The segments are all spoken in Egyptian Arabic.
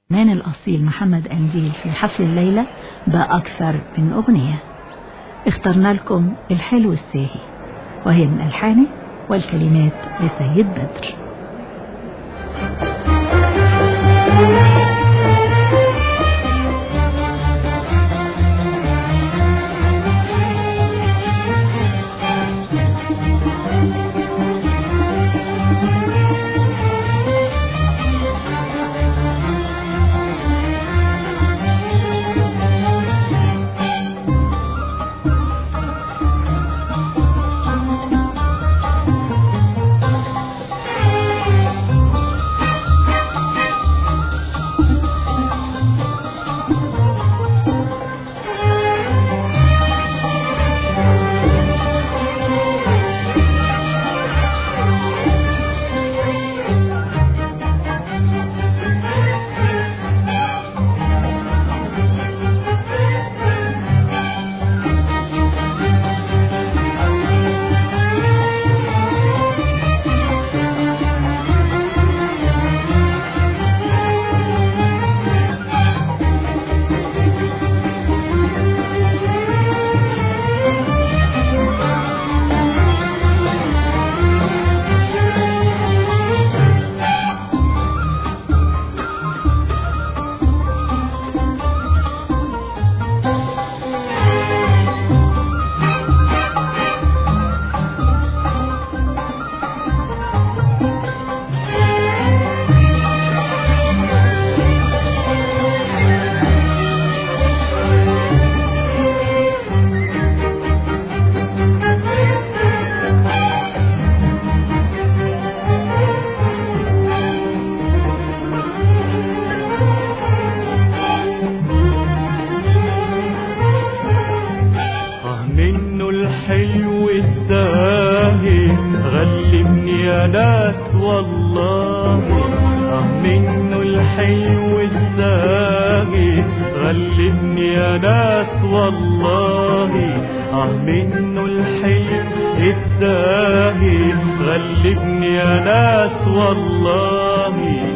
مان الأصيل محمد أنديل في حفل الليلة بأكثر من أغنية اخترنا لكم الحلو الساهي وهي من ألحانه والكلمات لسيد بدر آه منه الحلو الزاهي غلبني يا ناس والله آه منه الحلو الزاهي غلبني يا ناس والله آه منه الحلو الزاهي غلبني يا ناس والله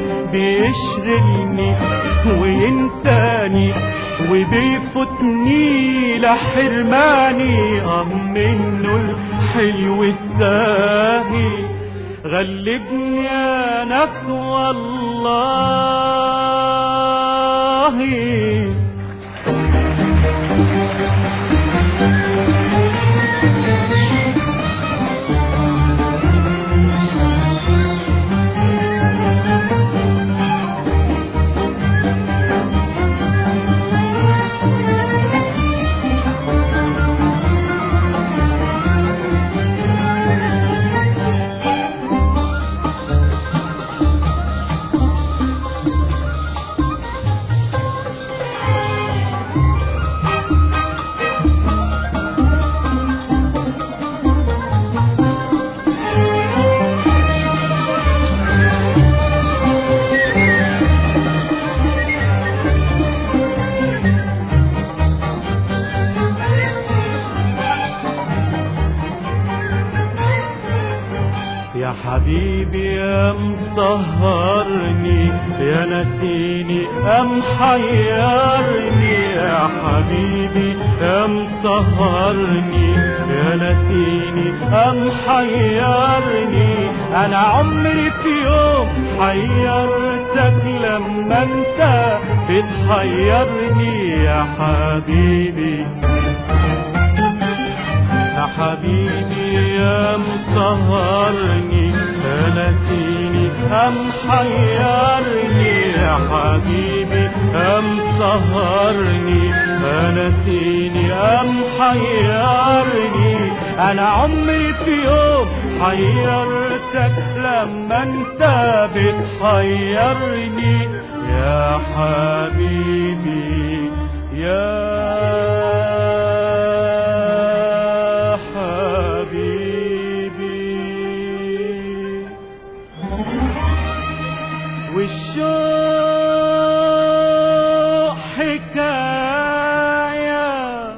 بيشغلني وينساني وبيفوتني لحرماني اه منه الحلو الساهي غلبني يا ناس والله يا حبيبي يا مسهرني يا نسيني يا محيرني يا حبيبي يا مسهرني يا نسيني يا محيرني انا عمري في يوم حيرتك لما انت بتحيرني يا حبيبي يا حبيبي يا مسهرني يا نسيني يا محيرني يا حبيبي يا مسهرني يا نسيني يا محيرني انا عمري في يوم حيرتك لما انت بتحيرني يا حبيبي يا حبيبي والشوق حكاية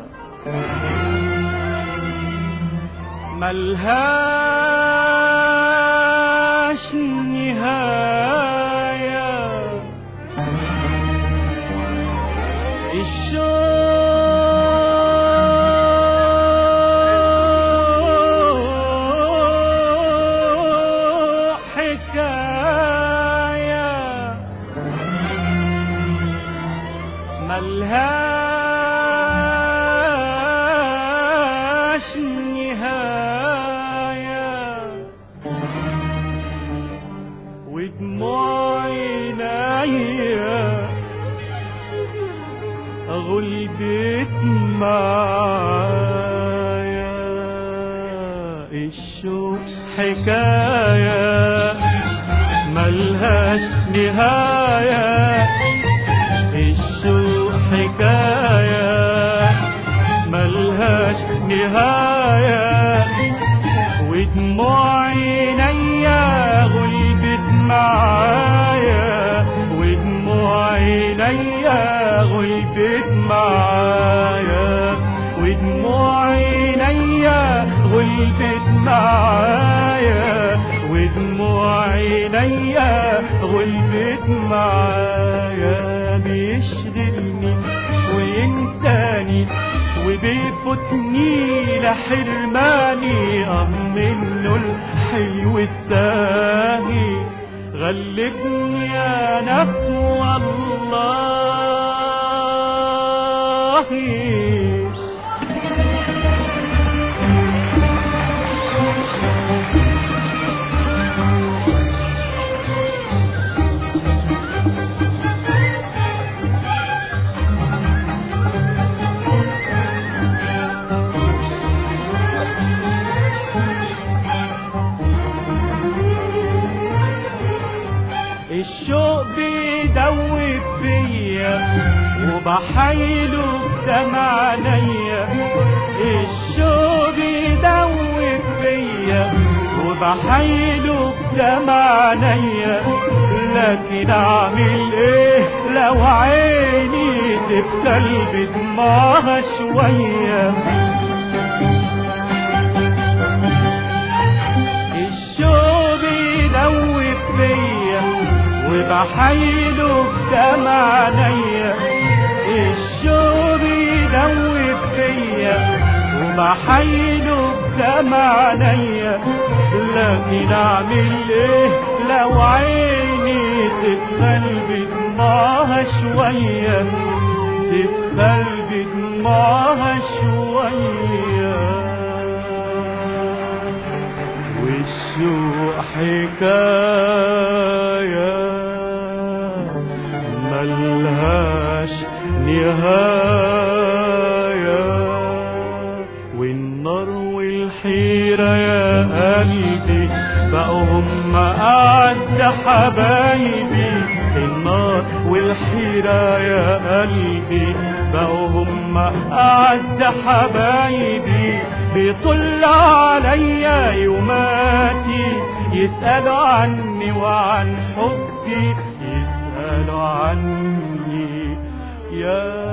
ملهاش نهاية ملهاش نهاية ودموع عينيا غلبت معايا الشوق حكاية ملهاش نهاية الشوق حكاية ملهاش نهاية ودموع عينيا غلبت معايا ودموع عينيا غلبت معايا ودموع عينيا غلبت معايا ودموع عينيا غلبت معايا بيشغلني وينساني وبيفوتني لحرماني اه منه الحلو الساهي غلبني انا والله الشوق بيدوب فيا وبحايله بدمع عينيا الشوق بيدوب فيا وبحايله بدمع عينيا لكن اعمل ايه لو عيني تبتل بدمعها شويه الشوق بيدوب فيا وبحايله بدمع عينيا الشوق بيدوب فيا وبحايله بدمع عينيا لكن اعمل ايه لو عيني تدخل بدمعها شويه تدخل بدمعها شويه والسوق حكاية ملهاش نهاية والنار والحيرة يا قلبي بقوا هم أعز حبايبي النار والحيرة يا قلبي بقوا هم أعز حبايبي بيطل عليا يوماتي يسألوا عني وعن حبي يسألوا عني يا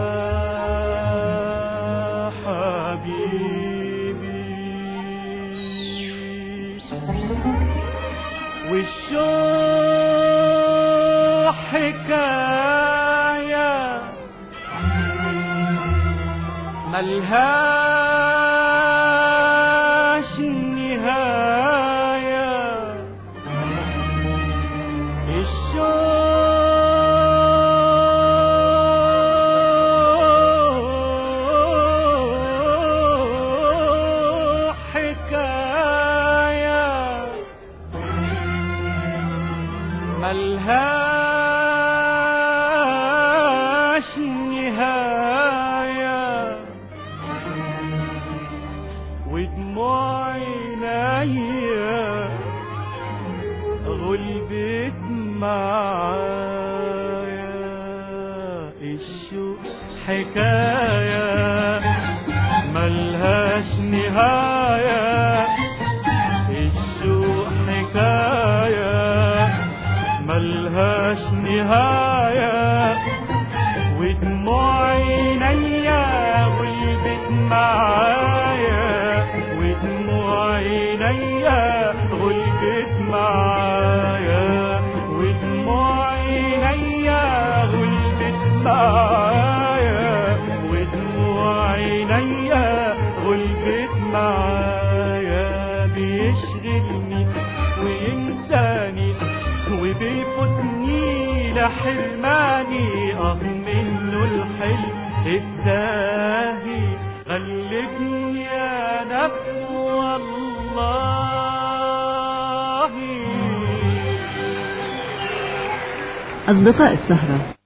حبيبي والشوق حكاية ملهاش نهاية الشوق حكاية ملهاش نهاية ودموع عينيا غلبت معايا الشوق حكاية ملهاش نهاية الشوق حكاية ملهاش نهاية ودموع عينيا غلبت معايا ودموع عينيا غلبت معايا ودموع عينيا غلبت معايا ودموع عينيا غلبت معايا بيشغلني وينساني وبيفوتني حرماني اه منه الحلم التاهي غلبني يا نفس والله أصدقاء السهرة